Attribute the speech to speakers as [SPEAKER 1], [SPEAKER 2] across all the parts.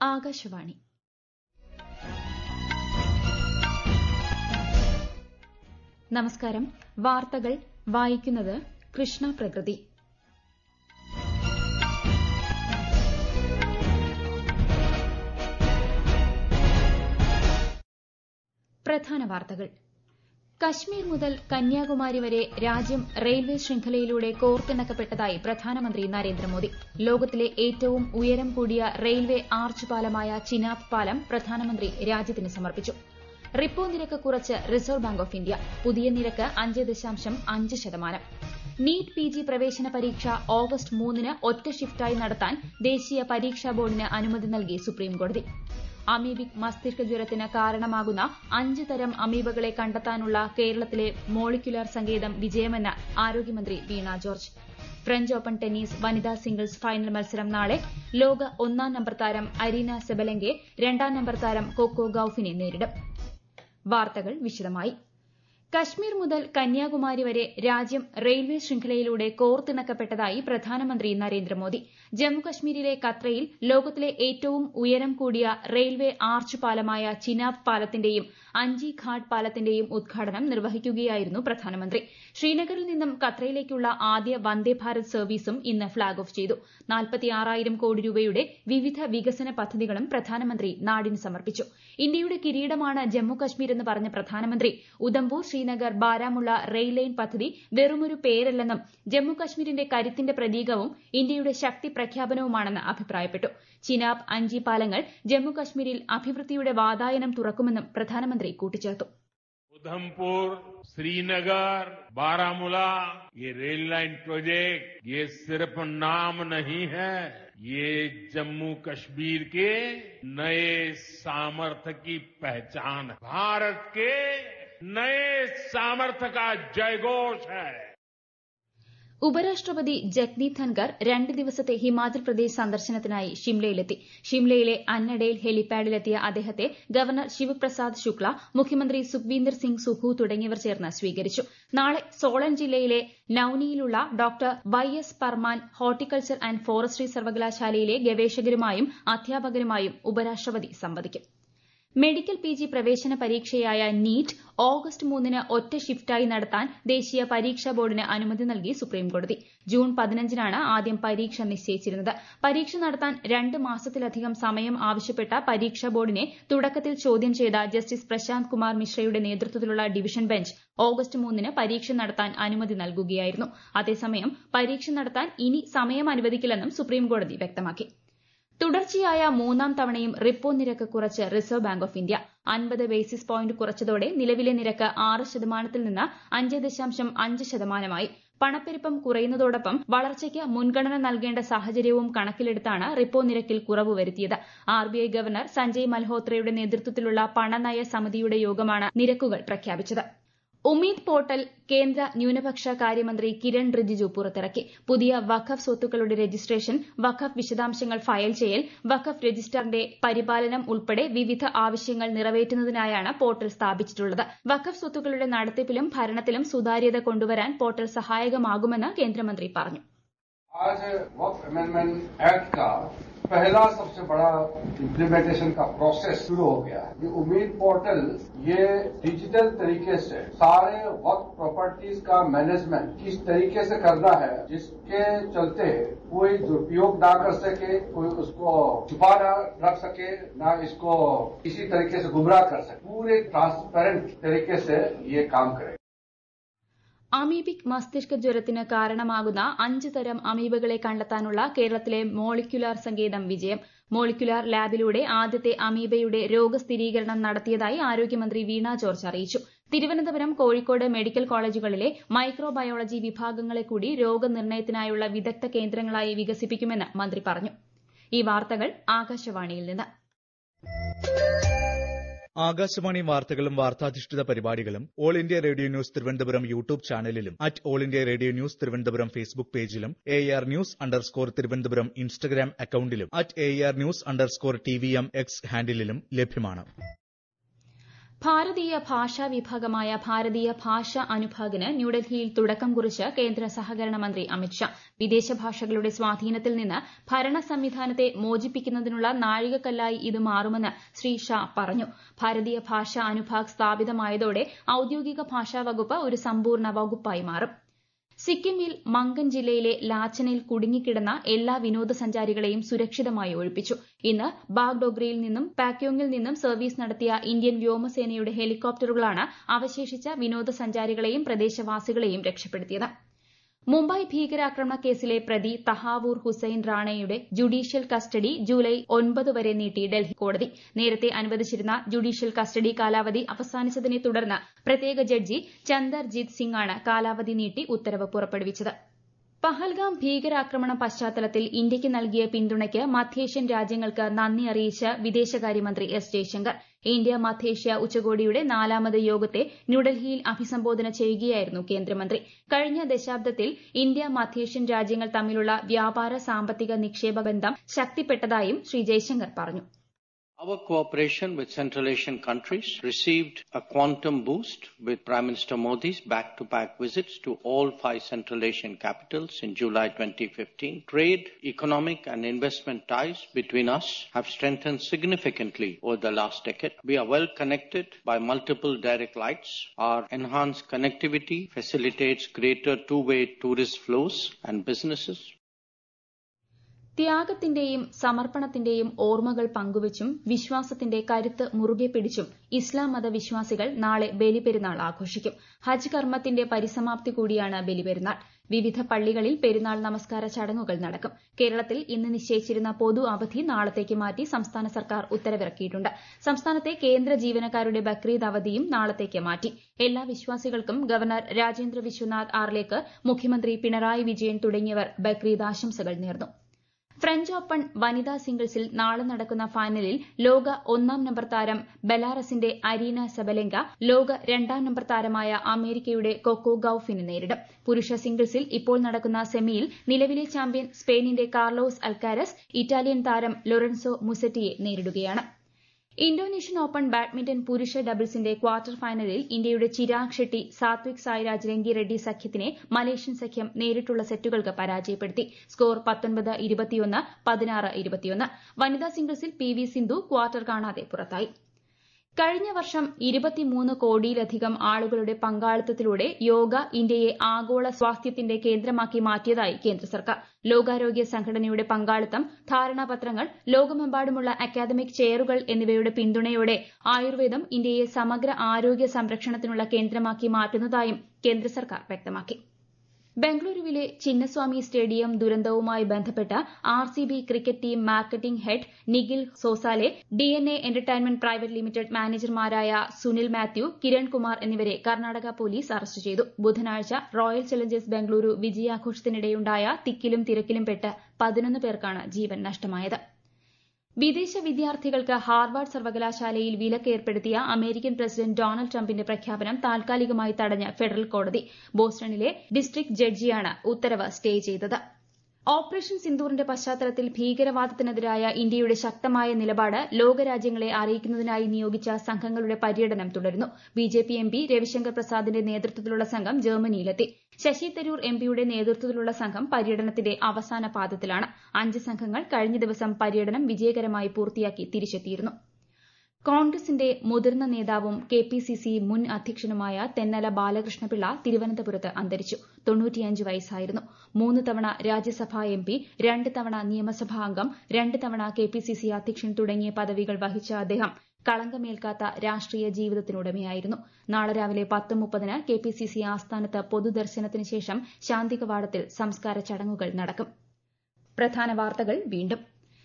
[SPEAKER 1] ആകാശവാണി നമസ്കാരം വാർത്തകൾ വായിക്കുന്നത് കൃഷ്ണ പ്രകൃതി പ്രധാന വാർത്തകൾ കശ്മീർ മുതൽ കന്യാകുമാരി വരെ രാജ്യം റെയിൽവേ ശൃംഖലയിലൂടെ കോർത്തിണക്കപ്പെട്ടതായി പ്രധാനമന്ത്രി നരേന്ദ്രമോദി ലോകത്തിലെ ഏറ്റവും ഉയരം കൂടിയ റെയിൽവേ ആർച്ച് പാലമായ ചിനാബ് പാലം പ്രധാനമന്ത്രി രാജ്യത്തിന് സമർപ്പിച്ചു റിപ്പോ നിരക്ക് കുറച്ച് റിസർവ് ബാങ്ക് ഓഫ് ഇന്ത്യ പുതിയ നിരക്ക് അഞ്ച് ദശാംശം അഞ്ച് ശതമാനം നീറ്റ് പി ജി പ്രവേശന പരീക്ഷ ഓഗസ്റ്റ് മൂന്നിന് ഒറ്റ ഷിഫ്റ്റായി നടത്താൻ ദേശീയ പരീക്ഷാ ബോർഡിന് അനുമതി നൽകി സുപ്രീംകോടതി അമീബിക് മസ്തിഷ്ക ജ്വരത്തിന് കാരണമാകുന്ന അഞ്ച് തരം അമീബകളെ കണ്ടെത്താനുള്ള കേരളത്തിലെ മോളിക്യുലർ സങ്കേതം വിജയമെന്ന് ആരോഗ്യമന്ത്രി Veena George French Open tennis വനിതാ സിംഗിൾസ് ഫൈനൽ മത്സരം നാളെ ലോക ഒന്നാം നമ്പർ താരം അരീന സെബലങ്കെ രണ്ടാം നമ്പർ താരം കൊക്കോ ഗൌഫിനെ നേരിടും വാർത്തകൾ വിശദമായി കശ്മീർ മുതൽ കന്യാകുമാരി വരെ രാജ്യം റെയിൽവേ ശൃംഖലയിലൂടെ കോർത്തിണക്കപ്പെട്ടതായി പ്രധാനമന്ത്രി നരേന്ദ്രമോദി ജമ്മുകശ്മീരിലെ കത്രയിൽ ലോകത്തിലെ ഏറ്റവും ഉയരം കൂടിയ റെയിൽവേ ആർച്ച് പാലമായ ചിനാബ് പാലത്തിന്റെയും അഞ്ചി ഘാട്ട് പാലത്തിന്റെയും ഉദ്ഘാടനം നിർവഹിക്കുകയായിരുന്നു പ്രധാനമന്ത്രി ശ്രീനഗറിൽ നിന്നും കത്രയിലേക്കുള്ള ആദ്യ വന്ദേ ഭാരത് സർവീസും ഇന്ന് ഫ്ളാഗ് ഓഫ് ചെയ്തു നാൽപ്പത്തിയാറായിരം കോടി രൂപയുടെ വിവിധ വികസന പദ്ധതികളും പ്രധാനമന്ത്രി നാടിന് സമർപ്പിച്ചു ഇന്ത്യയുടെ കിരീടമാണ് ജമ്മു കശ്മീർ എന്ന് പറഞ്ഞ പ്രധാനമന്ത്രി ഉദംപൂർ ശ്രീനഗർ ബാരാമുള്ള റെയിൽ ലൈൻ പദ്ധതി വെറുമൊരു പേരല്ലെന്നും ജമ്മു കശ്മീരിന്റെ കരുത്തിന്റെ പ്രതീകവും ഇന്ത്യയുടെ ശക്തി പ്രഖ്യാപനവുമാണെന്ന് അഭിപ്രായപ്പെട്ടു ചിനാബ് അഞ്ചി പാലങ്ങൾ ജമ്മു കശ്മീരിൽ അഭിവൃദ്ധിയുടെ വാതായനം തുറക്കുമെന്നും പ്രധാനമന്ത്രി കൂട്ടിച്ചേർത്തു
[SPEAKER 2] उधमपुर श्रीनगर बारामूला ये रेल लाइन प्रोजेक्ट ये सिर्फ नाम नहीं है ये जम्मू कश्मीर के नए सामर्थ्य की पहचान है भारत के नए सामर्थ्य का जयघोष है
[SPEAKER 1] ഉപരാഷ്ട്രപതി ജഗ്ദീപ് ധൻകർ രണ്ട് ദിവസത്തെ ഹിമാചൽ പ്രദേശ് സന്ദർശനത്തിനായി ഷിംലയിലെത്തി ഷിംലയിലെ അന്നഡെയിൽ ഹെലിപാഡിലെത്തിയ അദ്ദേഹത്തെ ഗവർണർ ശിവപ്രസാദ് ശുക്ല മുഖ്യമന്ത്രി സുഖ്വീന്ദർ സിംഗ് സുഖു തുടങ്ങിയവർ ചേർന്ന് സ്വീകരിച്ചു നാളെ സോളൻ ജില്ലയിലെ നൌനിയിലുള്ള doctor Y S Parmar horticulture and forestry സർവകലാശാലയിലെ ഗവേഷകരുമായും അധ്യാപകരുമായും ഉപരാഷ്ട്രപതി സംവദിക്കും മെഡിക്കൽ പി ജി പ്രവേശന പരീക്ഷയായ നീറ്റ് ഓഗസ്റ്റ് മൂന്നിന് ഒറ്റ ഷിഫ്റ്റായി നടത്താൻ ദേശീയ പരീക്ഷാ ബോർഡിന് അനുമതി നൽകി സുപ്രീംകോടതി ജൂൺ പതിനഞ്ചിനാണ് ആദ്യം പരീക്ഷ നിശ്ചയിച്ചിരുന്നത് പരീക്ഷ നടത്താൻ രണ്ട് മാസത്തിലധികം സമയം ആവശ്യപ്പെട്ട പരീക്ഷാ ബോർഡിനെ തുടക്കത്തിൽ ചോദ്യം ചെയ്ത ജസ്റ്റിസ് പ്രശാന്ത് കുമാർ മിശ്രയുടെ നേതൃത്വത്തിലുള്ള ഡിവിഷൻ ബെഞ്ച് ഓഗസ്റ്റ് മൂന്നിന് പരീക്ഷ നടത്താൻ അനുമതി നൽകുകയായിരുന്നു അതേസമയം പരീക്ഷ നടത്താൻ ഇനി സമയം അനുവദിക്കില്ലെന്നും സുപ്രീംകോടതി വ്യക്തമാക്കി തുടർച്ചയായ മൂന്നാം തവണയും റിപ്പോ നിരക്ക് കുറച്ച് റിസർവ് ബാങ്ക് ഓഫ് ഇന്ത്യ അൻപത് ബേസിസ് പോയിന്റ് കുറച്ചതോടെ നിലവിലെ നിരക്ക് ആറ് ശതമാനത്തിൽ നിന്ന് അഞ്ച് ദശാംശം അഞ്ച് ശതമാനമായി പണപ്പെരുപ്പം കുറയുന്നതോടൊപ്പം വളർച്ചയ്ക്ക് മുൻഗണന നൽകേണ്ട സാഹചര്യവും കണക്കിലെടുത്താണ് റിപ്പോ നിരക്കിൽ കുറവ് വരുത്തിയത് ആർബിഐ ഗവർണർ സഞ്ജയ് മൽഹോത്രയുടെ നേതൃത്വത്തിലുള്ള പണനയ സമിതിയുടെ യോഗമാണ് നിരക്കുകൾ പ്രഖ്യാപിച്ചത് ഉമീദ് പോർട്ടൽ കേന്ദ്ര ന്യൂനപക്ഷ കാര്യമന്ത്രി കിരൺ റിജിജു പുറത്തിറക്കി പുതിയ വഖഫ് സ്വത്തുക്കളുടെ രജിസ്ട്രേഷൻ വഖഫ് വിശദാംശങ്ങൾ ഫയൽ ചെയ്യൽ വഖഫ് രജിസ്ട്രാറിന്റെ പരിപാലനം ഉൾപ്പെടെ വിവിധ ആവശ്യങ്ങൾ നിറവേറ്റുന്നതിനായാണ് പോർട്ടൽ സ്ഥാപിച്ചിട്ടുള്ളത് വഖഫ് സ്വത്തുക്കളുടെ നടത്തിപ്പിലും ഭരണത്തിലും സുതാര്യത കൊണ്ടുവരാൻ പോർട്ടൽ സഹായകമാകുമെന്ന് കേന്ദ്രമന്ത്രി പറഞ്ഞു
[SPEAKER 3] आज वक्फ अमेंडमेंट एक्ट का पहला सबसे बड़ा इम्प्लीमेंटेशन का प्रोसेस शुरू हो गया है ये उम्मीद पोर्टल ये डिजिटल तरीके से सारे वक्त प्रॉपर्टीज का मैनेजमेंट किस तरीके से करना है जिसके चलते कोई दुरुपयोग ना कर सके कोई उसको छुपा ना रख सके ना इसको किसी तरीके से गुमराह कर सके पूरे ट्रांसपेरेंट तरीके से ये काम करे
[SPEAKER 1] അമീബിക് മസ്തിഷ്ക ജ്വരത്തിന് കാരണമാകുന്ന അഞ്ച് തരം അമീബകളെ കണ്ടെത്താനുള്ള കേരളത്തിലെ മോളിക്യുലാർ സങ്കേതം വിജയം മോളിക്യുലാർ ലാബിലൂടെ ആദ്യത്തെ അമീബയുടെ രോഗസ്ഥിരീകരണം നടത്തിയതായി ആരോഗ്യമന്ത്രി വീണ ജോർജ് അറിയിച്ചു തിരുവനന്തപുരം കോഴിക്കോട് മെഡിക്കൽ കോളേജുകളിലെ മൈക്രോബയോളജി വിഭാഗങ്ങളെ കൂടി രോഗനിർണയത്തിനായുള്ള വിദഗ്ധ കേന്ദ്രങ്ങളായി വികസിപ്പിക്കുമെന്ന് മന്ത്രി പറഞ്ഞു ഈ വാർത്തകൾ ആകാശവാണിയിൽ നിന്ന്
[SPEAKER 4] ആകാശവാണി വാർത്തകളും വാർത്താധിഷ്ഠിത പരിപാടികളും All India Radio News Thiruvananthapuram YouTube ചാനലിലും at All India Radio News Thiruvananthapuram Facebook പേജിലും A R news underscore Thiruvananthapuram Instagram അക്കൌണ്ടിലും at A R news underscore T V M X ഹാൻഡിലും ലഭ്യമാണ്
[SPEAKER 1] ഭാരതീയ ഭാഷാ വിഭാഗമായ ഭാരതീയ ഭാഷാ അനുഭാഗിന് ന്യൂഡൽഹിയിൽ തുടക്കം കുറിച്ച് കേന്ദ്ര സഹകരണ മന്ത്രി അമിത്ഷാ വിദേശ ഭാഷകളുടെ സ്വാധീനത്തിൽ നിന്ന് ഭരണ സംവിധാനത്തെ മോചിപ്പിക്കുന്നതിനുള്ള നാഴികക്കല്ലായി ഇത് മാറുമെന്ന് ശ്രീ ഷാ പറഞ്ഞു ഭാരതീയ ഭാഷാ അനുഭാഗ് സ്ഥാപിതമായതോടെ ഔദ്യോഗിക ഭാഷാ വകുപ്പ് ഒരു സമ്പൂർണ്ണ വകുപ്പായി മാറും സിക്കിമിൽ മങ്കൻ ജില്ലയിലെ ലാച്ചനിൽ കുടുങ്ങിക്കിടന്ന എല്ലാ വിനോദസഞ്ചാരികളെയും സുരക്ഷിതമായി ഒഴിപ്പിച്ചു ഇന്ന് ബാഗ്ഡോഗ്രയിൽ നിന്നും പാക്യോങ്ങിൽ നിന്നും സർവീസ് നടത്തിയ ഇന്ത്യൻ വ്യോമസേനയുടെ ഹെലികോപ്റ്ററുകളാണ് അവശേഷിച്ച വിനോദസഞ്ചാരികളെയും പ്രദേശവാസികളെയും രക്ഷപ്പെടുത്തിയത് മുംബൈ ഭീകരാക്രമണ കേസിലെ പ്രതി തഹാവൂർ ഹുസൈൻ റാണയുടെ ജുഡീഷ്യൽ കസ്റ്റഡി ജൂലൈ ഒൻപത് വരെ നീട്ടി ഡൽഹി കോടതി നേരത്തെ അനുവദിച്ചിരുന്ന ജുഡീഷ്യൽ കസ്റ്റഡി കാലാവധി അവസാനിച്ചതിനെ തുടർന്ന് പ്രത്യേക ജഡ്ജി ചന്ദർജീത് സിംഗ് ആണ് കാലാവധി നീട്ടി ഉത്തരവ് പുറപ്പെടുവിച്ചത് പഹൽഗാം ഭീകരാക്രമണ പശ്ചാത്തലത്തിൽ ഇന്ത്യയ്ക്ക് നൽകിയ പിന്തുണയ്ക്ക് മധ്യേഷ്യൻ രാജ്യങ്ങൾക്ക് നന്ദി അറിയിച്ച് വിദേശകാര്യമന്ത്രി എസ് ജയശങ്കർ ഇന്ത്യ മധ്യേഷ്യ ഉച്ചകോടിയുടെ നാലാമത് യോഗത്തെ ന്യൂഡൽഹിയിൽ അഭിസംബോധന ചെയ്യുകയായിരുന്നു കേന്ദ്രമന്ത്രി കഴിഞ്ഞ ദശാബ്ദത്തിൽ ഇന്ത്യ മധ്യേഷ്യൻ രാജ്യങ്ങൾ തമ്മിലുള്ള വ്യാപാര സാമ്പത്തിക നിക്ഷേപ ബന്ധം ശക്തിപ്പെട്ടതായും ശ്രീ ജയശങ്കർ പറഞ്ഞു
[SPEAKER 5] Our cooperation with Central Asian countries received a quantum boost with Prime Minister Modi's back-to-back visits to all five Central Asian capitals in July 2015. Trade, economic and investment ties between us have strengthened significantly over the last decade. We are well connected by multiple direct flights. Our enhanced connectivity facilitates greater two-way tourist flows and businesses.
[SPEAKER 1] ത്യാഗത്തിന്റെയും സമർപ്പണത്തിന്റെയും ഓർമ്മകൾ പങ്കുവച്ചും വിശ്വാസത്തിന്റെ കരുത്ത് മുറുകെ പിടിച്ചും ഇസ്ലാം മത വിശ്വാസികൾ നാളെ ബലിപെരുന്നാൾ ആഘോഷിക്കും ഹജ്ജ് കർമ്മത്തിന്റെ പരിസമാപ്തി കൂടിയാണ് ബലിപെരുന്നാൾ വിവിധ പള്ളികളിൽ പെരുന്നാൾ നമസ്കാര ചടങ്ങുകൾ നടക്കും കേരളത്തിൽ ഇന്ന് നിശ്ചയിച്ചിരുന്ന പൊതു അവധി നാളത്തേക്ക് മാറ്റി സംസ്ഥാന സർക്കാർ ഉത്തരവിറക്കിയിട്ടുണ്ട് സംസ്ഥാനത്തെ കേന്ദ്ര ജീവനക്കാരുടെ ബക്രീദ് അവധിയും നാളത്തേക്ക് മാറ്റി എല്ലാ വിശ്വാസികൾക്കും ഗവർണർ രാജേന്ദ്ര വിശ്വനാഥ് ആർലേക്ക് മുഖ്യമന്ത്രി പിണറായി വിജയൻ തുടങ്ങിയവർ ബക്രീദ് ആശംസകൾ നേർന്നു ഫ്രഞ്ച് ഓപ്പൺ വനിതാ സിംഗിൾസിൽ നാളെ നടക്കുന്ന ഫൈനലിൽ ലോക ഒന്നാം നമ്പർ താരം ബെലാറസിന്റെ അരീന സബലെങ്ക ലോക രണ്ടാം നമ്പർ താരമായ അമേരിക്കയുടെ കൊക്കോ ഗൌഫിനെ നേരിടും പുരുഷ സിംഗിൾസിൽ ഇപ്പോൾ നടക്കുന്ന സെമിയിൽ നിലവിലെ ചാമ്പ്യൻ സ്പെയിനിന്റെ കാർലോസ് അൽക്കാരസ് ഇറ്റാലിയൻ താരം ലൊറൻസോ മുസറ്റിയെ നേരിടുകയാണ് ഇന്തോനേഷ്യൻ ഓപ്പൺ ബാഡ്മിന്റൺ പുരുഷ ഡബിൾസിന്റെ ക്വാർട്ടർ ഫൈനലിൽ ഇന്ത്യയുടെ ചിരാഗ് ഷെട്ടി സാത്വിക് സായ്രാജ് രംഗി റെഡ്ഡി സഖ്യത്തിനെ മലേഷ്യൻ സഖ്യം നേരിട്ടുള്ള സെറ്റുകൾക്ക് പരാജയപ്പെടുത്തി സ്കോർ വനിതാ സിംഗിൾസിൽ പി വി സിന്ധു ക്വാർട്ടർ കാണാതെ പുറത്തായി കഴിഞ്ഞ വർഷം ഇരുപത്തിമൂന്ന് കോടിയിലധികം ആളുകളുടെ പങ്കാളിത്തത്തിലൂടെ യോഗ ഇന്ത്യയെ ആഗോള സ്വാസ്ഥ്യത്തിന്റെ കേന്ദ്രമാക്കി മാറ്റിയതായി കേന്ദ്ര സർക്കാർ ലോകാരോഗ്യ സംഘടനയുടെ പങ്കാളിത്തം ധാരണാപത്രങ്ങൾ ലോകമെമ്പാടുമുള്ള അക്കാദമിക് ചെയറുകൾ എന്നിവയുടെ പിന്തുണയോടെ ആയുർവേദം ഇന്ത്യയെ സമഗ്ര ആരോഗ്യ സംരക്ഷണത്തിനുള്ള കേന്ദ്രമാക്കി മാറ്റുന്നതായും കേന്ദ്ര സർക്കാർ വ്യക്തമാക്കി ബംഗളൂരുവിലെ ചിന്നസ്വാമി സ്റ്റേഡിയം ദുരന്തവുമായി ബന്ധപ്പെട്ട് R C B cricket team marketing head Nikhil Sosale D N A entertainment private limited മാനേജർമാരായ സുനിൽ മാത്യു കിരൺ കുമാർ എന്നിവരെ കർണാടക പോലീസ് അറസ്റ്റ് ചെയ്തു ബുധനാഴ്ച റോയൽ ചലഞ്ചേഴ്സ് ബംഗളൂരു വിജയാഘോഷത്തിനിടെയുണ്ടായ തിക്കിലും തിരക്കിലും പെട്ട് പതിനൊന്ന് പേർക്കാണ് ജീവൻ നഷ്ടമായത് വിദേശ വിദ്യാർത്ഥികൾക്ക് ഹാർവാർഡ് സർവകലാശാലയിൽ വിലക്ക് ഏർപ്പെടുത്തിയ അമേരിക്കൻ പ്രസിഡന്റ് ഡൊണാൾഡ് ട്രംപിന്റെ പ്രഖ്യാപനം താൽക്കാലികമായി തടഞ്ഞ ഫെഡറൽ കോടതി ബോസ്റ്റണിലെ ഡിസ്ട്രിക്ട് ജഡ്ജിയാണ് ഉത്തരവ് സ്റ്റേ ചെയ്തത് ഓപ്പറേഷൻ സിന്ദൂറിന്റെ പശ്ചാത്തലത്തിൽ ഭീകരവാദത്തിനെതിരായ ഇന്ത്യയുടെ ശക്തമായ നിലപാട് ലോകരാജ്യങ്ങളെ അറിയിക്കുന്നതിനായി നിയോഗിച്ച സംഘങ്ങളുടെ പര്യടനം തുടരുന്നു ബിജെപി എംപി രവിശങ്കർ പ്രസാദിന്റെ നേതൃത്വത്തിലുള്ള സംഘം ജർമ്മനിയിലെത്തി ശശി തരൂർ എംപിയുടെ നേതൃത്വത്തിലുള്ള സംഘം പര്യടനത്തിന്റെ അവസാന പാദത്തിലാണ് അഞ്ച് സംഘങ്ങൾ കഴിഞ്ഞ ദിവസം പര്യടനം വിജയകരമായി പൂർത്തിയാക്കി തിരിച്ചെത്തിയിരുന്നു കോൺഗ്രസിന്റെ മുതിർന്ന നേതാവും കെ പി സി സി മുൻ അധ്യക്ഷനുമായ തെന്നല ബാലകൃഷ്ണപിള്ള തിരുവനന്തപുരത്ത് അന്തരിച്ചു തൊണ്ണൂറ്റിയഞ്ച് വയസ്സായിരുന്നു മൂന്ന് തവണ രാജ്യസഭാ എം പി രണ്ട് തവണ നിയമസഭാ അംഗം രണ്ട് തവണ കെ പി സി സി അധ്യക്ഷൻ തുടങ്ങിയ പദവികൾ വഹിച്ച അദ്ദേഹം കളങ്കമേൽക്കാത്ത രാഷ്ട്രീയ ജീവിതത്തിനുടമയായിരുന്നു നാളെ രാവിലെ പത്ത് മുപ്പതിന് കെ പി സി സി ആസ്ഥാനത്ത് പൊതുദർശനത്തിന് ശേഷം ശാന്തി കവാടത്തിൽ സംസ്കാര ചടങ്ങുകൾ നടക്കും പ്രധാന വാർത്തകൾ വീണ്ടും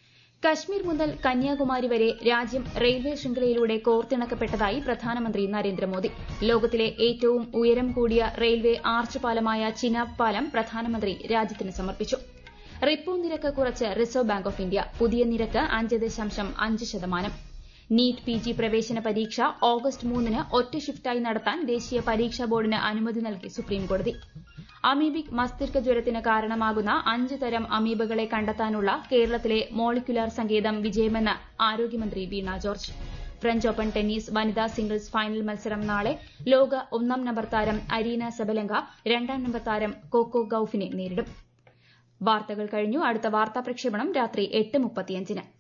[SPEAKER 1] കശ്മീർ മുതൽ കന്യാകുമാരി വരെ രാജ്യം റെയിൽവേ ശൃംഖലയിലൂടെ കോർത്തിണക്കപ്പെട്ടതായി പ്രധാനമന്ത്രി നരേന്ദ്രമോദി ലോകത്തിലെ ഏറ്റവും ഉയരം കൂടിയ റെയിൽവേ ആർച്ച് പാലമായ ചിനാബ് പാലം പ്രധാനമന്ത്രി രാജ്യത്തിന് സമർപ്പിച്ചു റിപ്പോ നിരക്ക് കുറച്ച് റിസർവ് ബാങ്ക് ഓഫ് ഇന്ത്യ പുതിയ നിരക്ക് അഞ്ച് ദശാംശം അഞ്ച് ശതമാനം നീറ്റ് പി ജി പ്രവേശന പരീക്ഷ ഓഗസ്റ്റ് മൂന്നിന് ഒറ്റ ഷിഫ്റ്റായി നടത്താൻ ദേശീയ പരീക്ഷാ ബോർഡിന് അനുമതി നൽകി സുപ്രീംകോടതി അമീബിക് മസ്തിഷ്ക ജ്വരത്തിന് കാരണമാകുന്ന അഞ്ച് തരം അമീബകളെ കണ്ടെത്താനുള്ള കേരളത്തിലെ മോളിക്യുലാർ സങ്കേതം വിജയമെന്ന് ആരോഗ്യമന്ത്രി Veena George French Open tennis വനിതാ സിംഗിൾസ് ഫൈനൽ മത്സരം നാളെ ലോക ഒന്നാം നമ്പർ താരം അരീന സബലങ്ക രണ്ടാം നമ്പർ താരം കോക്കോ ഗൌഫിനെ നേരിടും വാർത്തകൾ കഴിഞ്ഞു അടുത്ത വാർത്താ പ്രക്ഷേപണം രാത്രി എട്ട് മുപ്പത്തിയഞ്ചിന്